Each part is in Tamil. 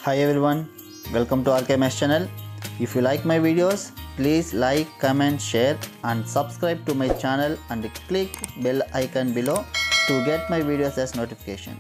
Hi everyone, welcome to RKMS channel. If you like my videos, please like, comment, share and subscribe to my channel and click bell icon below to get my videos as notification.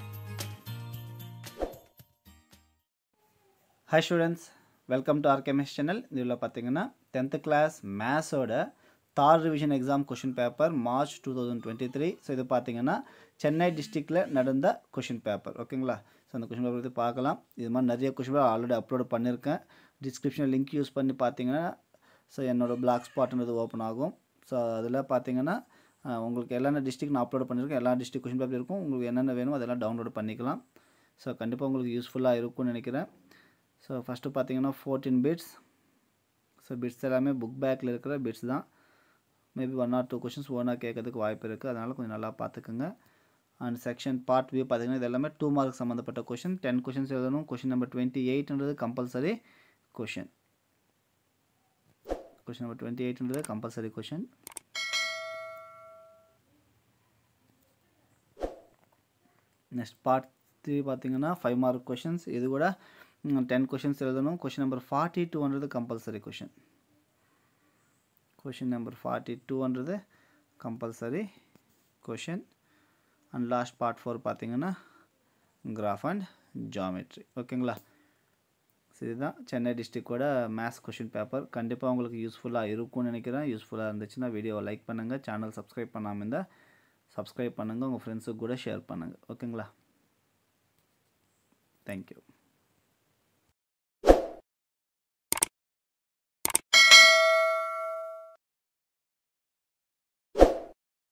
Hi students welcome to ஆர்கேமிஸ் சேனல் இதில் பார்த்தீங்கன்னா டென்த்து கிளாஸ் மேத்ஸோட third revision exam question paper March two thousand twenty three so இது பார்த்தீங்கன்னா சென்னை டிஸ்ட்ரிக்டில் நடந்த கொஷின் பேப்பர் ஓகேங்களா ஸோ அந்த கொஷின் பேப்பர் பற்றி பார்க்கலாம் இது மாதிரி நிறைய கொஷின் பேப்பர் ஆல்ரெடி அப்லோட் பண்ணியிருக்கேன் டிஸ்கிரிப்ஷனில் லிங்க் யூஸ் பண்ணி பார்த்தீங்கன்னா ஸோ என்னோடய பிளாக் ஸ்பாட்ன்றது ஓப்பன் ஆகும் ஸோ அதில் பார்த்தீங்கன்னா அஹ், உங்களுக்கு என்னென்ன டிஸ்ட்ரிக் நான் அப்லோட் பண்ணியிருக்கேன் எல்லா டிஸ்ட்ரிக் கொஷின் பேப்பர் இருக்கும் உங்களுக்கு என்னென்ன வேணுமோ அதெல்லாம் டவுன்லோட் பண்ணிக்கலாம் ஸோ கண்டிப்பாக உங்களுக்கு யூஸ்ஃபுல்லாக இருக்கும்னு நினைக்கிறேன் ஸோ ஃபஸ்ட்டு பார்த்தீங்கன்னா ஃபோர்டீன் பிட்ஸ் ஸோ பிட்ஸ் எல்லாமே புக் பேக்கில் இருக்கிற பிட்ஸ் தான் maybe one or two questions ஓனாக கேட்கறதுக்கு வாய்ப்பு இருக்குது அதனால் கொஞ்சம் நல்லா பார்த்துக்குங்க அண்ட் செக்ஷன் பார்ட் வியூ பார்த்தீங்கன்னா இது எல்லாமே டூ மார்க் சம்மந்தப்பட்ட கொஷின் டென் கொஷின்ஸ் எழுதணும் கொஷின் நம்பர் டுவெண்ட்டி எயிட்ன்றது compulsory question question number twenty எயிட்ன்றது compulsory question next part three பார்த்தீங்கன்னா ஃபைவ் மார்க் கொஷின்ஸ் இது கூட டென் கொஷின்ஸ் எழுதணும் கொஷின் நம்பர் ஃபார்ட்டி டூன்றது compulsory question question number forty டூன்றது compulsory question and last part four பார்த்தீங்கன்னா கிராஃப் அண்ட் ஜாமெட்ரி ஓகேங்களா ஸோ இதுதான் சென்னை டிஸ்ட்ரிக்டோட மேத்ஸ் கொஷின் பேப்பர் கண்டிப்பாக உங்களுக்கு யூஸ்ஃபுல்லாக இருக்கும்னு நினைக்கிறேன் யூஸ்ஃபுல்லாக இருந்துச்சுன்னா வீடியோவை லைக் பண்ணுங்கள் சேனல் சப்ஸ்கிரைப் பண்ணாமல் இருந்தால் சப்ஸ்கிரைப் பண்ணுங்கள் உங்கள் ஃப்ரெண்ட்ஸுக்கு கூட ஷேர் பண்ணுங்கள் ஓகேங்களா தேங்க்யூ